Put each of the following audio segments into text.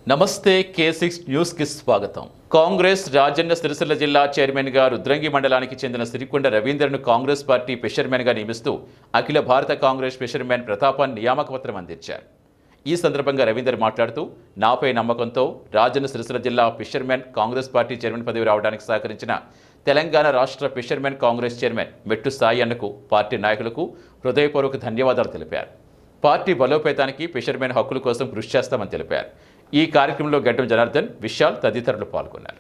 నమస్తే కే six news కి స్వాగతం కాంగ్రెస్ రాజన్న సిరిసిల్ల జిల్లా చైర్మన్ గా రుద్రంగి మండలానికి చెందిన సిరికొండ రవీందర్ను కాంగ్రెస్ పార్టీ ఫిషర్మెన్ గా నియమిస్తూ అఖిల భారత కాంగ్రెస్ ఫిషర్మెన్ ప్రతాపన్ నియామక పత్రం అందించారు ఈ సందర్భంగా రవీందర్ మాట్లాడుతూ నాపై నమ్మకంతో రాజన్న సిరిసిల్ల జిల్లా ఫిషర్మెన్ కాంగ్రెస్ పార్టీ చైర్మన్ పదవి రావడానికి సహకరించిన తెలంగాణ రాష్ట్ర ఫిషర్మెన్ కాంగ్రెస్ చైర్మన్ మెట్టు సాయి అన్నకు పార్టీ నాయకులకు హృదయపూర్వక ధన్యవాదాలు తెలిపారు పార్టీ బలోపేతానికి ఫిషర్మెన్ హక్కుల కోసం కృషి చేస్తామని తెలిపారు ఈ కార్యక్రమంలో గడ్డం జనార్దన్ విశాల్ తదితరులు పాల్గొన్నారు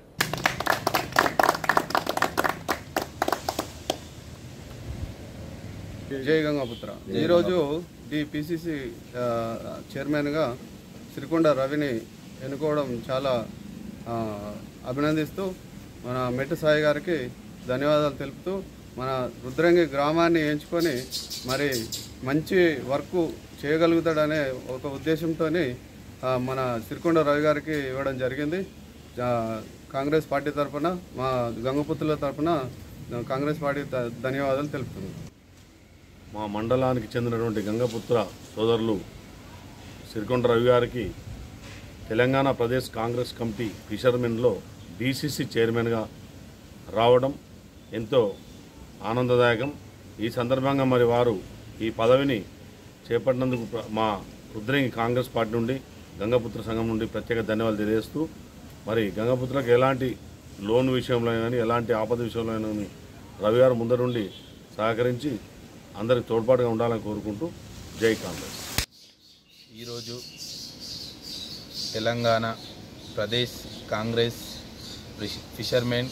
జై గంగాపుత్ర ఈరోజు ఈ పిసిసి చైర్మన్గా సిరికొండ రవిని ఎన్నుకోవడం చాలా ఆ, అభినందిస్తూ మన మెట్టు సాయి గారికి ధన్యవాదాలు తెలుపుతూ మన రుద్రంగి గ్రామాన్ని ఎంచుకొని మరి మంచి వర్క్ చేయగలుగుతాడనే ఒక ఉద్దేశంతో మన సిరికొండ రవి గారికి ఇవ్వడం జరిగింది ఆ, కాంగ్రెస్ పార్టీ తరఫున మా గంగపుత్రుల తరఫున కాంగ్రెస్ పార్టీ ధ- ధన్యవాదాలు తెలుపుతుంది మా మండలానికి చెందినటువంటి గంగపుత్ర సోదరులు సిరికొండ రవి గారికి తెలంగాణ ప్రదేశ్ కాంగ్రెస్ కమిటీ ఫిషర్మెన్లో బీసీసీ చైర్మన్గా రావడం ఎంతో ఆనందదాయకం ఈ సందర్భంగా మరి వారు ఈ పదవిని చేపట్టినందుకు ప్ర- మా రుద్రంగి కాంగ్రెస్ పార్టీ నుండి గంగపుత్ర సంఘం నుండి ప్రత్యేక ధన్యవాదాలు తెలియజేస్తూ మరి గంగపుత్రకు ఎలాంటి లోన్ విషయంలో కానీ ఎలాంటి ఆపద విషయంలో అయినా కానీ రవి గారు ముందరుండి సహకరించి అందరికి తోడ్పాటుగా ఉండాలని కోరుకుంటూ జై కాంగ్రెస్ ఈరోజు Telangana Pradesh Congress fish- fishermen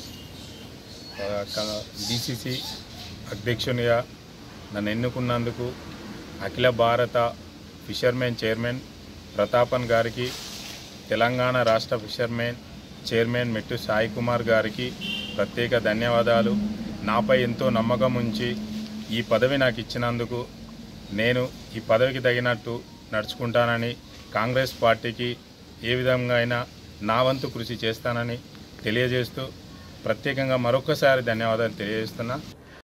DCC అధ్యక్షునిగా నన్ను ఎన్నుకున్నందుకు అఖిల భారత ఫిషర్మెన్ చైర్మన్ ప్రతాపన్ గారికి తెలంగాణ రాష్ట్ర ఫిషర్మెన్ చైర్మన్ మెట్టు సాయి కుమార్ గారికి ప్రత్యేక ధన్యవాదాలు నాపై ఎంతో నమ్మకం ఉంచి ఈ పదవి నాకు ఇచ్చినందుకు నేను ఈ పదవికి తగినట్టు నడుచుకుంటానని కాంగ్రెస్ పార్టీకి ఏ విధంగా అయినా నా వంతు కృషి చేస్తానని తెలియజేస్తూ ప్రత్యేకంగా మరొకసారి ధన్యవాదాలు తెలియజేస్తున్నా